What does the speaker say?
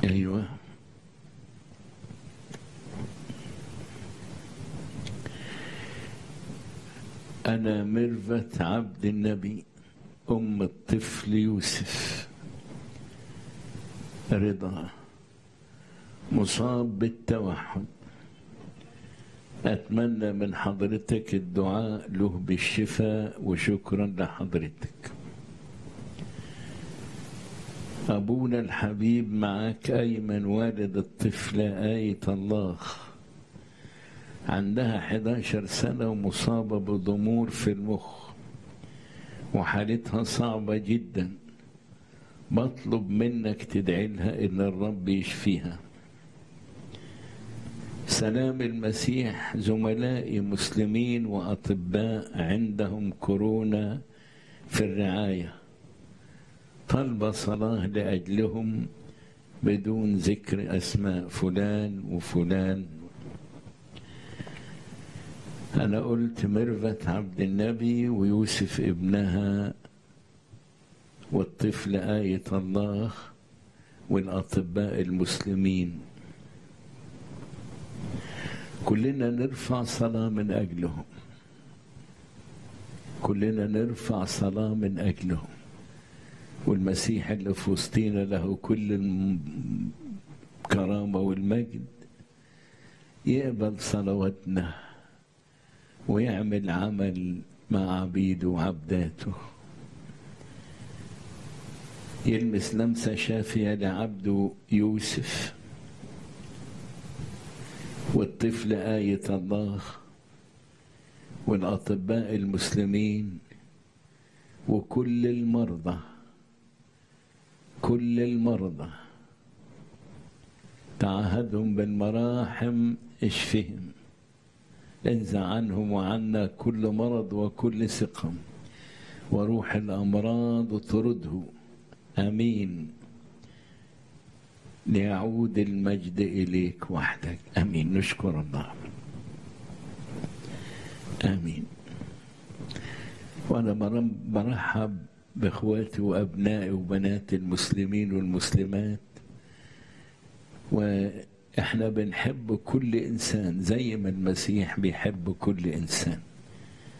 ايوه انا ميرفت عبد النبي ام الطفل يوسف رضا مصاب بالتوحد أتمنى من حضرتك الدعاء له بالشفاء وشكرا لحضرتك أبونا الحبيب معك أيمن والد الطفلة آية الله عندها 11 سنة ومصابة بضمور في المخ وحالتها صعبة جدا بطلب منك تدعي لها إن الرب يشفيها سلام المسيح زملائي مسلمين وأطباء عندهم كورونا في الرعاية طلب صلاة لأجلهم بدون ذكر أسماء فلان وفلان أنا قلت ميرفت عبد النبي ويوسف ابنها والطفل آية الله والأطباء المسلمين كلنا نرفع صلاة من أجلهم كلنا نرفع صلاة من أجلهم والمسيح اللي في وسطينا له كل الكرامة والمجد يقبل صلواتنا ويعمل عمل مع عبيده وعبداته يلمس لمسة شافية لعبده يوسف والطفل آية الله والأطباء المسلمين وكل المرضى كل المرضى تعهدهم بالمراحم اشفهم انزع عنهم وعنا كل مرض وكل سقم وروح الأمراض اطرده امين ليعود المجد اليك وحدك امين نشكر الله امين وانا برحب باخواتي وابنائي وبنات المسلمين والمسلمات واحنا بنحب كل انسان زي ما المسيح بيحب كل انسان